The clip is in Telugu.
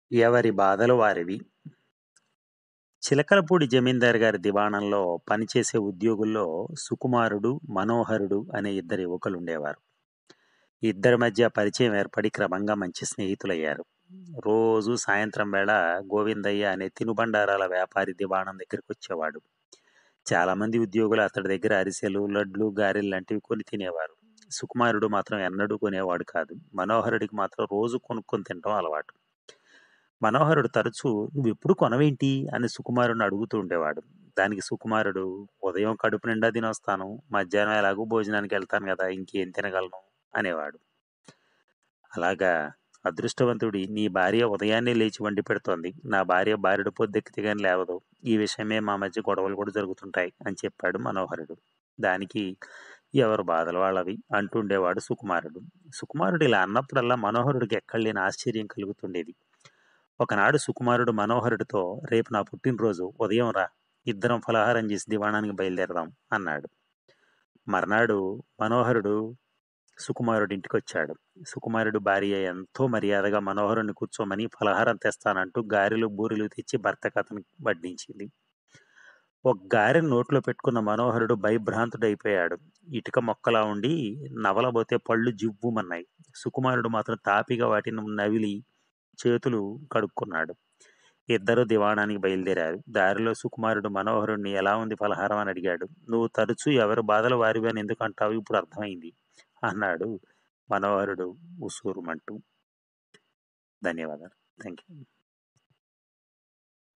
ఎవరి బాధలు వారివి చిలకలపూడి జమీందార్ గారి దివాణంలో పనిచేసే ఉద్యోగుల్లో సుకుమారుడు మనోహరుడు అనే ఇద్దరు యువకులు ఉండేవారు ఇద్దరి మధ్య పరిచయం ఏర్పడి క్రమంగా మంచి స్నేహితులయ్యారు రోజు సాయంత్రం వేళ గోవిందయ్య అనే తినుబండారాల వ్యాపారి దివాణం దగ్గరికి వచ్చేవాడు చాలా మంది ఉద్యోగులు అతడి దగ్గర అరిసెలు లడ్లు గారెలు లాంటివి కొని తినేవారు సుకుమారుడు మాత్రం ఎన్నడూ కొనేవాడు కాదు మనోహరుడికి మాత్రం రోజు కొనుక్కొని తినడం అలవాటు మనోహరుడు తరచూ నువ్వు ఎప్పుడు కొనవేంటి అని సుకుమారుడిని అడుగుతూ ఉండేవాడు దానికి సుకుమారుడు ఉదయం కడుపు నిండా తినొస్తాను మధ్యాహ్నం ఎలాగో భోజనానికి వెళ్తాను కదా ఇంకేం తినగలను అనేవాడు అలాగా అదృష్టవంతుడి నీ భార్య ఉదయాన్నే లేచి వండి పెడుతోంది నా భార్య బారెడు పొద్దెక్కితే కానీ లేవదు ఈ విషయమే మా మధ్య గొడవలు కూడా జరుగుతుంటాయి అని చెప్పాడు మనోహరుడు దానికి ఎవరు బాధలు వాళ్ళవి అంటుండేవాడు సుకుమారుడు సుకుమారుడు ఇలా అన్నప్పుడల్లా మనోహరుడికి ఎక్కడ లేని ఆశ్చర్యం కలుగుతుండేది ఒకనాడు సుకుమారుడు మనోహరుడితో రేపు నా పుట్టినరోజు ఉదయం రా ఇద్దరం ఫలహారం చేసి దివాణానికి బయలుదేరదాం అన్నాడు మర్నాడు మనోహరుడు సుకుమారుడి ఇంటికి వచ్చాడు సుకుమారుడు భార్య ఎంతో మర్యాదగా మనోహరుని కూర్చోమని ఫలహారం తెస్తానంటూ గారెలు బూరెలు తెచ్చి భర్తకు అతనికి వడ్డించింది ఒక గారె నోట్లో పెట్టుకున్న మనోహరుడు భయభ్రాంతుడైపోయాడు ఇటుక మొక్కలా ఉండి నవలబోతే పళ్ళు జివ్వుమన్నాయి సుకుమారుడు మాత్రం తాపిగా వాటిని నవిలి చేతులు కడుక్కున్నాడు ఇద్దరు దివాణానికి బయలుదేరారు దారిలో సుకుమారుడు మనోహరుణ్ణి ఎలా ఉంది ఫలహారం అని అడిగాడు నువ్వు తరచూ ఎవరి బాధలు వారివి అని ఎందుకు అంటావు ఇప్పుడు అర్థమైంది అన్నాడు మనోహరుడు ఉసూరుమంటూ ధన్యవాదాలు థ్యాంక్ యూ